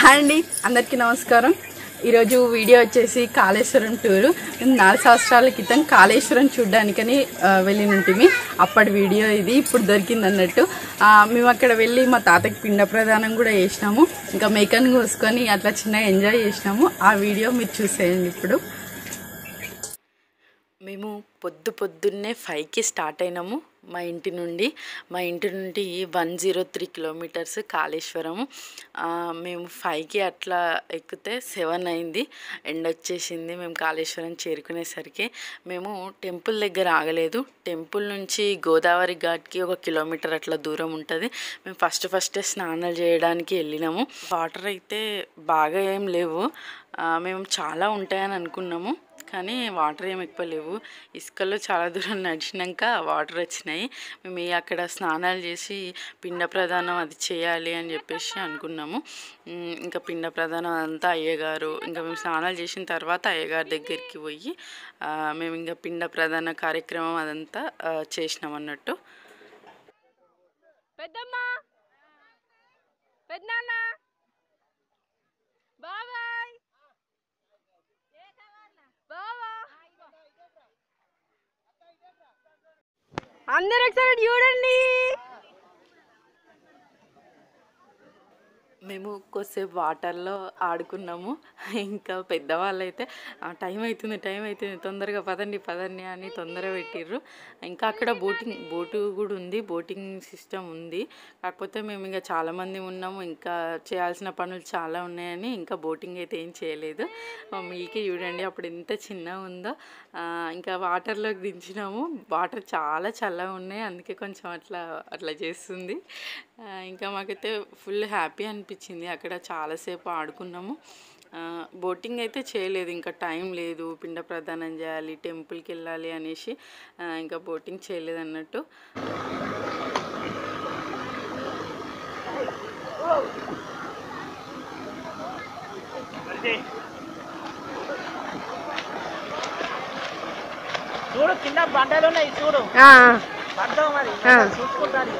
Hi అండి అందరికీ నమస్కారం ఈరోజు వీడియో వచ్చేసి కాళేశ్వరం టూరు మేము నాలుగు సంవత్సరాల క్రితం కాళేశ్వరం చూడ్డానికని ఆ, వెళ్ళినుంటిమి అప్పటి వీడియో ఇది ఇప్పుడు దొరికింది అన్నట్టు ఆ, మేము అక్కడ వెళ్ళి మా తాతకి పిండ ప్రదానం కూడా చేసినాము ఇంకా మేకను కోసుకొని అట్లా చిన్నగా ఎంజాయ్ చేసినాము ఆ వీడియో మీరు చూసేయండి ఇప్పుడు మేము పొద్దు పొద్దున్నే ఫైవ్కి స్టార్ట్ అయినాము మా ఇంటి నుండి మా ఇంటి నుండి one zero three kilometres Kaleshwaram ఆ, మేము ఫైవ్కి అట్లా ఎక్కితే సెవెన్ అయింది ఎండ్ వచ్చేసింది మేము కాళేశ్వరం చేరుకునేసరికి మేము టెంపుల్ దగ్గర ఆగలేదు టెంపుల్ నుంచి గోదావరి ఘాట్కి ఒక కిలోమీటర్ అట్లా దూరం ఉంటుంది మేము ఫస్ట్ ఫస్ట్ స్నానాలు చేయడానికి వెళ్ళినాము వాటర్ అయితే బాగా ఏం లేవు ఆ, మేము చాలా ఉంటాయని అనుకున్నాము కానీ వాటర్ ఏం ఎక్కువ లేవు ఇసుకలో చాలా దూరం నడిచినాక వాటర్ వచ్చినాయి మేము ఈ అక్కడ స్నానాలు చేసి పిండ ప్రదానం అది చేయాలి అని చెప్పేసి అనుకున్నాము ఉమ్, ఇంకా పిండ ప్రదానం అంతా అయ్యగారు ఇంకా మేము స్నానాలు చేసిన తర్వాత అయ్యగారి దగ్గరికి పోయి ఆ, మేము ఇంకా పిండ ప్రదాన కార్యక్రమం అదంతా ఆ, చేసినాం అన్నట్టు పెద్దమ్మా పెద్దనాన్న బాబాయ్ బావా అందరు ఒకసారి చూడండి మేము కొద్దిసేపు వాటర్లో ఆడుకున్నాము ఇంకా పెద్దవాళ్ళు అయితే టైం అవుతుంది టైం అవుతుంది తొందరగా పదండి పదండి అని తొందర పెట్టిర్రు ఇంకా అక్కడ బోటింగ్ బోటు కూడా ఉంది బోటింగ్ సిస్టమ్ ఉంది కాకపోతే మేము ఇంకా చాలామంది ఉన్నాము ఇంకా చేయాల్సిన పనులు చాలా ఉన్నాయని ఇంకా బోటింగ్ అయితే ఏం చేయలేదు మా మిల్కి చూడండి అప్పుడు ఎంత చిన్నగా ఉందో ఆ, ఇంకా వాటర్లోకి దించినాము వాటర్ చాలా చల్లగా ఉన్నాయి అందుకే కొంచెం అట్లా అట్లా చేస్తుంది ఆ, ఇంకా మాకైతే ఫుల్ హ్యాపీ అనిపించింది అక్కడ చాలాసేపు ఆడుకున్నాము ఆ, బోటింగ్ అయితే చేయలేదు ఇంకా టైం లేదు పిండ ప్రదానం చేయాలి టెంపుల్కి వెళ్ళాలి అనేసి ఆ, ఇంకా బోటింగ్ చేయలేదు అన్నట్టు చూడు కింద బండలు ఉన్నాయి చూడు పడతావు మరి చూసుకుంటాను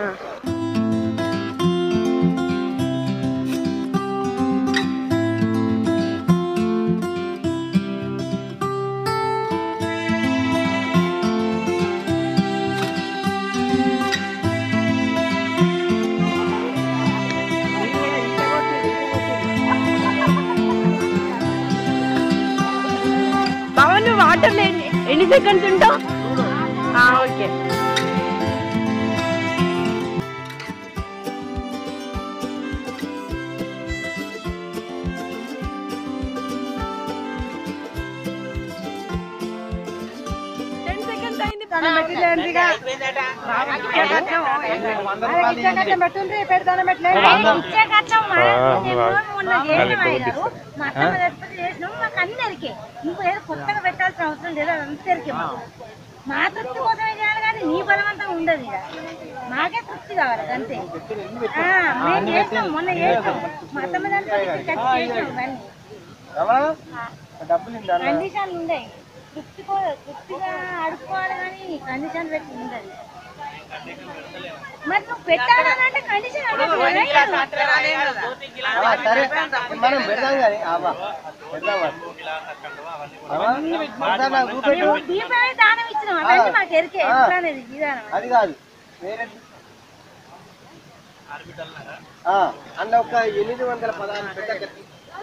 బావ నువ్వు వాటర్ ఎన్ని ఎన్ని సెకండ్స్ ఉంటావు ఓకే టెన్ సెకండ్స్ అయింది మాకు అందరికీ నువ్వు ఏదో కొత్తగా పెట్టాల్సిన అవసరం లేదు అది అందరికీ మాకు. మా తృప్తి కోసమే చేయాలి కానీ నీ బలవంతం ఉండదు ఇక మాకే తృప్తి కావాలి అంతే ఆ, మేము చేస్తాం మొన్న చేస్తాం మా అత్తమ్మ దాంట్లో కట్టి చేసినాం ఇవన్నీ డబ్బులు కండిషన్లు ఉన్నాయి తృప్తి కో- తృప్తిగా అడుక్కోవాలి కానీ కండిషన్ పెట్టి ఉండదు మరి నువ్వు పెట్టాలంటే కండిషన్ సరే మనం పెడదాం కానీ ఆవా పెడదాం మరి. ఆవా? ఒకసారి నాకు చూపెట్టు దీపమే దానం ఇచ్చినాం అవన్నీ మాకు ఎరికే ఎట్లా అనేది విధానం అది కాదు వేరే ఆ, అందులో ఒక ఎనిమిది వందల పదహారు పెద్ద కత్తి.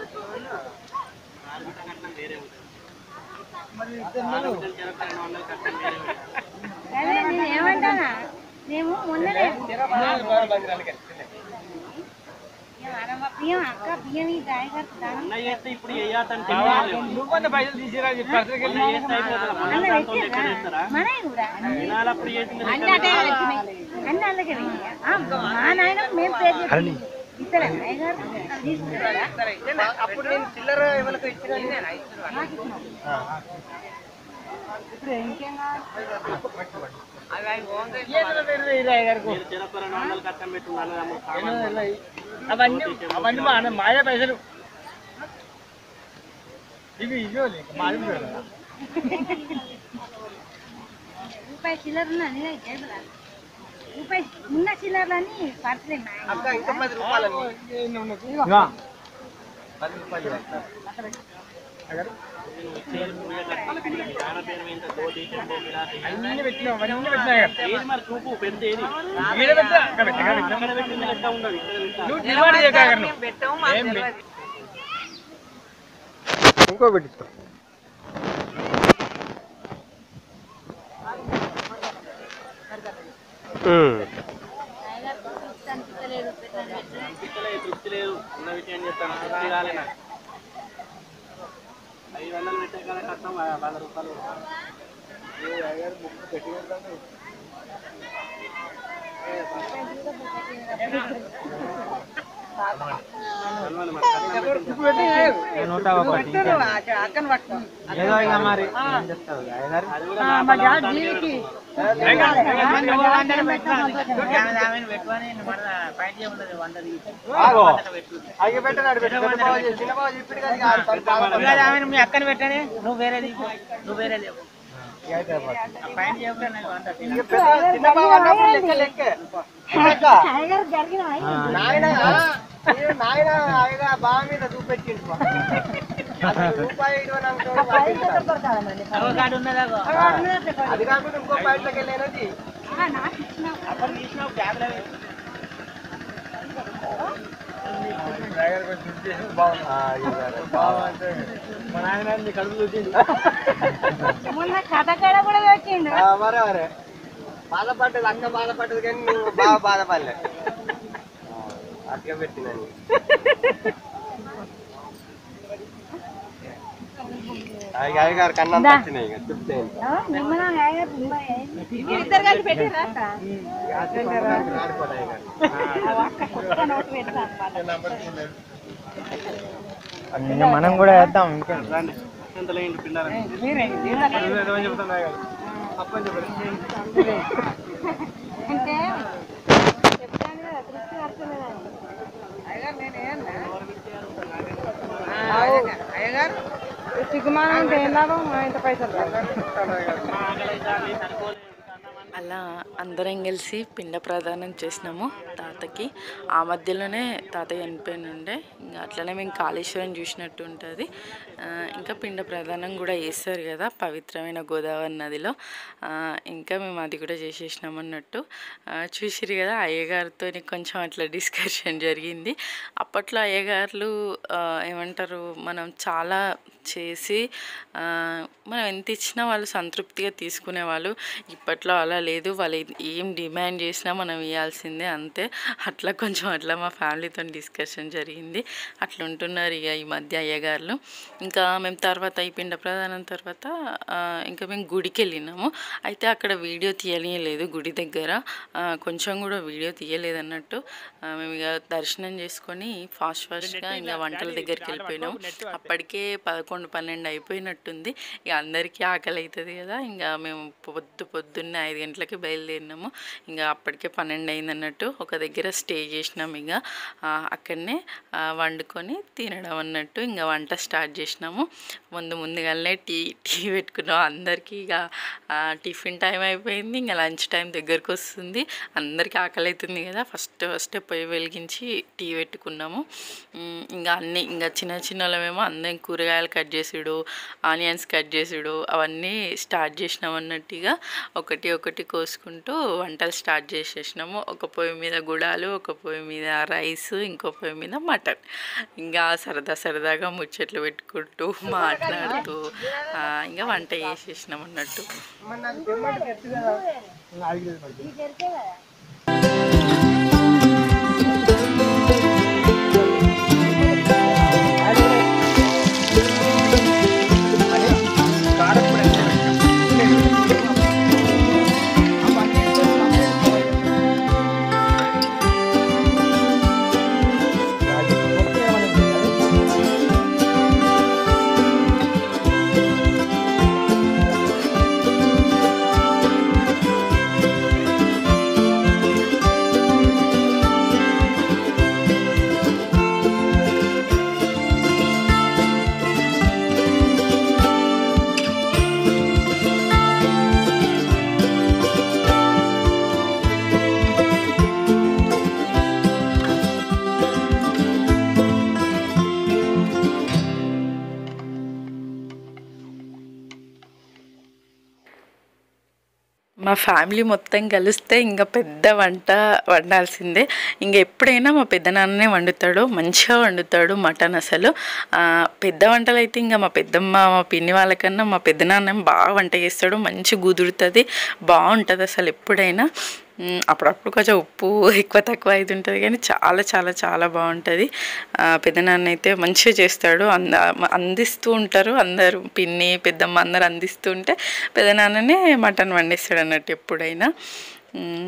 మరి ఇద్దరు అదే నేను ఏమంటానా మేము మొన్ననే అరవ బియ్యం అక్క బియ్యం ఈ డ్రైవర్ దానం నువ్వన్న పైసలు తీసిరా అన్న పెట్టిర్రా? మనవి కూడా అన్ని అటే వచ్చినాయి. అన్ని అలాగే పోయినాయా? ఆ, మా నాయన మేము పేరు చెప్పి ఇస్తారా అయ్యగారు తీసుకున్నారా అప్పుడు నేను చిల్లర ఎవరికి ఇచ్చిన అవన్నీ అవన్నీ మా మాయ పైసలు ఇవి ఇవి మాది రూపాయి చిల్లర ఉన్నది జేబులో రూపాయి ఉన్న చిల్లరలని పర్సలే మా ఆయన. అక్క ఇంకా పది రూపాయలు పది రూపాయలు ఇవ్వాలి. అగర్ అన్ని పెట్టినాం అన్ని పెట్టినా ఈడ పెట్టా అక్కడ పెట్టా, అక్కడ పెట్టా. నువ్వు డిమాండ్ చేయకు అగర్ నువ్వు. ఏం లే. ఇంకో పెట్టిస్తాం నూట ఒకటి ఏదో ఇక మరి ఏం చెప్తావు అయ్యగారు? ఆగో. అయ్య పెట్టనాడు, పెట్టు. పెద్ద బావ చెప్పి- చిన్న బావ చెప్పాడు కానీ ఇక ఆడు సరి బాధపడ్డాడు. మీ అక్కని పెట్టనే నువ్వు వేరే తీసుకో నువ్వు వేరే లేవు ఇక అయితే అయిపోతుంది. పైన చెప్తే నాకు వంట ఇక పెద్ద- చిన్న బావ అన్నప్పుడు లెక్క లెక్కే. లెక్క. టైగర్ జరిగిన నాయన ఏ నాయన ఆయన బావ మీద చూపెట్టిండు బా. అసలు రూపాయి ఇరవై నాలుగు రోజులు పట్టిండు. అవగాడు ఉన్నదా అది కాకుండా ఇంకో బయటకి వెళ్ళేది అక్కడ తీసినావు క్యాబ్లో వేసి. మొన్న కథకడ కూడా పెట్టిండు మరే మరే బాధపడ్డది అక్క బాధపడ్డది కానీ నువ్వు బాగా బాధపడలే అక్క పెట్టినని అయ్యగారు కన్నా వచ్చినాయి ఇక చెప్తే నిమ్మన ఇద్దరు కలిసి పెట్టిరా ఆడిపోతాయి మనం కూడా వేద్దాం ఇంకేంటి అంటే చెప్తాను కదా తృప్తి పడుతున్నదని సిగ్గుమానం అంటే ఏం లాభం ఇంత పైసలు అలా అందరం కలిసి పిండ ప్రదానం చేసినాము తాతకి ఆ మధ్యలోనే తాతయ్య చనిపోయిన ఉండే ఇంకా అట్లనే మేము కాళేశ్వరం చూసినట్టు ఉంటుంది ఆ, ఇంకా పిండ ప్రదానం కూడా చేస్తారు కదా పవిత్రమైన గోదావరి నదిలో ఆ, ఇంకా మేము అది కూడా చేసేసినాం అన్నట్టు ఆ, చూసిరు కదా అయ్యగారితో కొంచెం అట్లా డిస్కషన్ జరిగింది అప్పట్లో అయ్యగారులు ఆ, ఏమంటారు మనం చాలా చేసి ఆ, మనం ఎంత ఇచ్చినా వాళ్ళు సంతృప్తిగా తీసుకునేవాళ్ళు ఇప్పట్లో అలా లేదు వాళ్ళు ఏం డిమాండ్ చేసినా మనం ఇవ్వాల్సిందే అంతే అట్లా కొంచెం అట్లా మా ఫ్యామిలీతో డిస్కషన్ జరిగింది అట్లా ఉంటున్నారు ఇక ఈ మధ్య అయ్యగారులు ఇంకా మేము తర్వాత ఈ పిండ ప్రధానం తర్వాత ఆ, ఇంకా మేము గుడికి వెళ్ళినాము అయితే అక్కడ వీడియో తీయలేదు గుడి దగ్గర ఆ, కొంచెం కూడా వీడియో తీయలేదు అన్నట్టు ఆ, మేము ఇక దర్శనం చేసుకొని ఫాస్ట్ ఫాస్ట్గా ఇంకా వంటల దగ్గరికి వెళ్ళిపోయినాం అప్పటికే పదకొండు పన్నెండు అయిపోయినట్టుంది ఇక అందరికీ ఆకలి అవుతుంది కదా ఇంకా మేము పొద్దు పొద్దున్నే ఐదు గంటలకి బయలుదేరినాము ఇంకా అప్పటికే పన్నెండు అయింది అన్నట్టు ఒక దగ్గర స్టే చేసినాం ఇక ఆ, అక్కడనే ఆ, వండుకొని తినడం అన్నట్టు ఇంకా వంట స్టార్ట్ చేసినాము ముందు ముందుగానే టీ టీ పెట్టుకున్నాం అందరికీ ఇక ఆ, టిఫిన్ టైం అయిపోయింది ఇంకా లంచ్ టైం దగ్గరకు వస్తుంది అందరికీ ఆకలి అవుతుంది కదా ఫస్ట్ ఫస్ట్ పొయ్యి వెలిగించి టీ పెట్టుకున్నాము ఉమ్, ఇంకా అన్ని ఇంకా చిన్న చిన్న వాళ్ళమేమో అందరం కూరగాయలు కట్ చేసుడు ఆనియన్స్ కట్ చేసుడు అవన్నీ స్టార్ట్ చేసినాం అన్నట్టుగా ఒకటి ఒకటి కోసుకుంటూ వంటలు స్టార్ట్ చేసేసినాము ఒక పొయ్యి మీద గుడాలు ఒక పొయ్యి మీద రైస్ ఇంకో పొయ్యి మీద మటన్ ఇంకా సరదా సరదాగా ముచ్చట్లు పెట్టుకుంటూ మాట్లాడుతూ ఆ, ఇంకా వంట చేసేసినాం అన్నట్టు ఆ మా ఫ్యామిలీ మొత్తం కలిస్తే ఇంకా పెద్ద వంట వండాల్సిందే ఇంకా ఎప్పుడైనా మా పెద్దనాన్ననే వండుతాడు మంచిగా వండుతాడు మటన్ అసలు ఆ, పెద్ద వంటలు అయితే ఇంకా మా పెద్దమ్మ మా పిన్ని వాళ్ళకన్నా మా పెద్దనాన్న బాగా వంట చేస్తాడు మంచి కుదురుతుంది బాగుంటుంది అసలు ఎప్పుడైనా మ్, అప్పుడప్పుడు కొంచెం ఉప్పు ఎక్కువ తక్కువ అవుతుంటుంది కానీ చాలా చాలా చాలా బాగుంటుంది ఆ, పెద్దనాన్న అయితే మంచిగా చేస్తాడు అంద అందిస్తూ ఉంటారు అందరూ పిన్ని పెద్దమ్మ అందరు అందిస్తూ ఉంటే పెద్దనాన్ననే మటన్ వండిస్తాడు అన్నట్టు ఎప్పుడైనా మ్,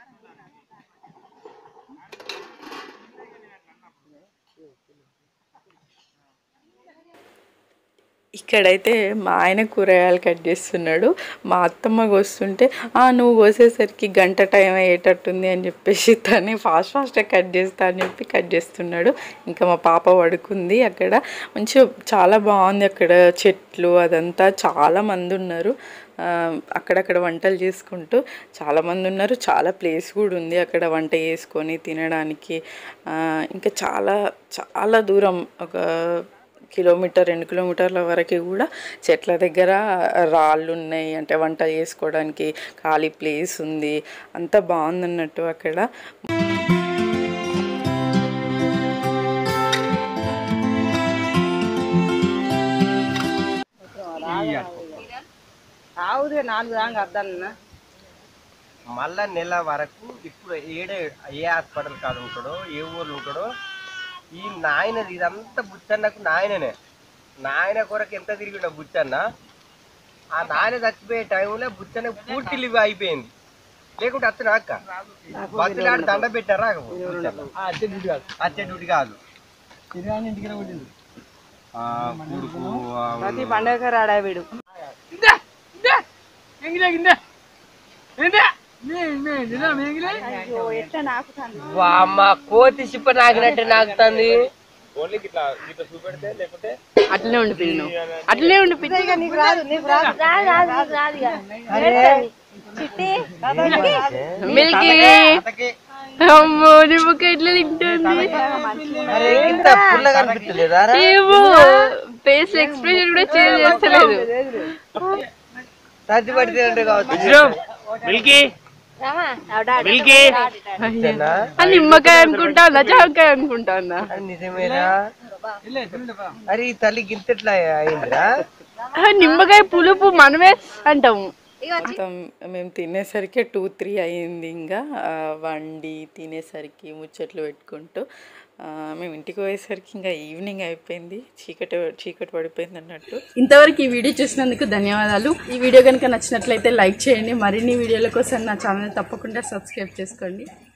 ఇక్కడైతే మా ఆయన కూరగాయలు కట్ చేస్తున్నాడు మా అత్తమ్మ కోస్తుంటే "ఆ, నువ్వు కోసేసరికి గంట టైం అయ్యేటట్టుంది అని చెప్పేసి తనే ఫాస్ట్ ఫాస్ట్గా కట్ చేస్తా అని చెప్పి కట్ చేస్తున్నాడు ఇంకా మా పాప పడుకుంది అక్కడ మంచిగా చాలా బాగుంది అక్కడ చెట్లు అదంతా చాలా మంది ఉన్నారు ఆ, అక్కడక్కడ వంటలు చేసుకుంటూ చాలామంది ఉన్నారు చాలా ప్లేస్ కూడా ఉంది అక్కడ వంట చేసుకొని తినడానికి ఆ, ఇంకా చాలా చాలా దూరం ఒక కిలోమీటర్ రెండు కిలోమీటర్ల వరకు కూడా చెట్ల దగ్గర రాళ్ళు ఉన్నాయి అంటే వంట చేసుకోవడానికి ఖాళీ ప్లేస్ ఉంది అంత బాగుంది అన్నట్టు అక్కడ ఆవుదే నాలుగు దాకా అద్దాలన్నా మళ్ళా నెల వరకు ఇప్పుడు ఏడే ఏ హాస్పిటల్ కాడ ఉంటాడో ఏ ఊర్లో ఉంటాడో ఈ నాయనది ఇదంతా బుచ్చన్నకు నాయననే నాయన కొరకు ఎంత తిరిగిండో బుచ్చన్న ఆ నాయన చచ్చిపోయే టైంలో బుచ్చన్న పూర్తి లివ్ అయిపోయింది లేకుంటే అతను అక్క బస్సులాడి దండ పెట్టారా అచ్చే డ్యూటీ కాదు ఆ, కొడుకు ఆ, పండగ రాడా వీడు వామ్మ కోతి చిప్ప నాకినట్టు నాకుతుంది అట్లనే ఉండిపోయి నువ్వు అట్లనే ఉండిపోయి మిల్కీ అమ్మో నీ ముక్క ఎట్లా తింటుంది అరే ఇంత పుల్లగా అనిపిస్తలేదా రా? ఏమో ఫేస్ ఎక్స్ప్రెషన్ కూడా చేంజ్ చేస్తలేదు తద్ది పడితే కావచ్చు అంతేనా? ఆ నిమ్మకాయ అనుకుంటా జామకాయ అనుకుంటా అది నిజమేనా అరే ఈ తల్లి గింతెట్లా అయిందిరా నిమ్మకాయ పులుపు మనమే అంటాము మొత్తం మేము తినేసరికి టూ త్రీ అయ్యింది ఇంకా ఆ, వండి తినేసరికి ముచ్చట్లు పెట్టుకుంటూ ఆ, మేము ఇంటికి పోయేసరికి ఇంకా ఈవినింగ్ అయిపోయింది చీకటి చీకటి పడిపోయింది అన్నట్టు ఇంతవరకు ఈ వీడియో చూసినందుకు ధన్యవాదాలు ఈ వీడియో కనుక నచ్చినట్లయితే లైక్ చేయండి మరిన్ని వీడియోల కోసం నా ఛానల్ తప్పకుండా సబ్స్క్రైబ్ చేసుకోండి